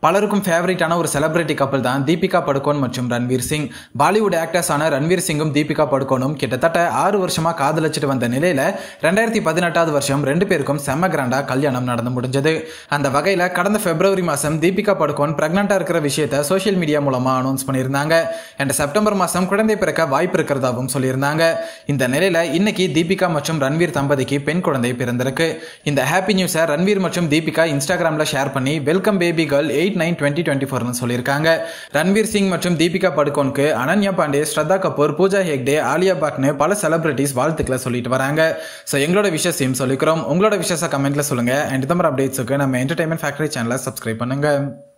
பலருக்கும் ஃபேவரட்டான ஒரு செலிபிரிட்டி கப்பல் தான் தீபிகா படுகோன் மற்றும் ரன்வீர் சிங் பாலிவுட் ஆக்டர்ஸான ரன்வீர் சிங்கும் தீபிகா படுகோனும் கிட்டத்தட்ட ஆறு வருஷமா காதலிச்சிட்டு வந்த நிலையில ரெண்டாயிரத்தி பதினெட்டாவது வருஷம் ரெண்டு பேருக்கும் செம்ம கிராண்டா கல்யாணம் நடந்து முடிஞ்சது அந்த வகையில கடந்த பிப்ரவரி மாசம் தீபிகா படுகோன் பிரெக்னண்டா இருக்கிற விஷயத்த சோஷியல் மீடியா மூலமா அனௌன்ஸ் பண்ணியிருந்தாங்க அண்ட் செப்டம்பர் மாசம் குழந்தை பிறக்க வாய்ப்பு இருக்கிறதாவும் சொல்லியிருந்தாங்க இந்த நிலையில இன்னைக்கு தீபிகா மற்றும் ரன்வீர் தம்பதிக்கு பெண் குழந்தை பிறந்திருக்கு இந்த ஹாப்பி நியூஸை ரன்வீர் மற்றும் தீபிகா இன்ஸ்டாகிராம்ல ஷேர் பண்ணி welcome baby girl eight nine twenty twenty ஃபோர்னு சொல்லியிருக்காங்க ரன்வீர் சிங் மற்றும் தீபிகா படுகோனுக்கு அனன்யா பாண்டே ஸ்ரத்தா கபூர் பூஜா ஹெக்டே ஆலியா பாக்னு பல செலிபிரிட்டிஸ் வாழ்த்துக்களை சொல்லிட்டு வராங்க ஸோ எங்களோட விஷயத்தையும் சொல்லிக்கிறோம் உங்களோட விஷயத்தை கமெண்ட்ல சொல்லுங்க அண்ட் இந்த மாதிரி அப்டேட்ஸுக்கு நம்ம என்டர்டைன்மெண்ட் ஃபேக்டரி சேனலை சப்ஸ்கிரைப் பண்ணுங்க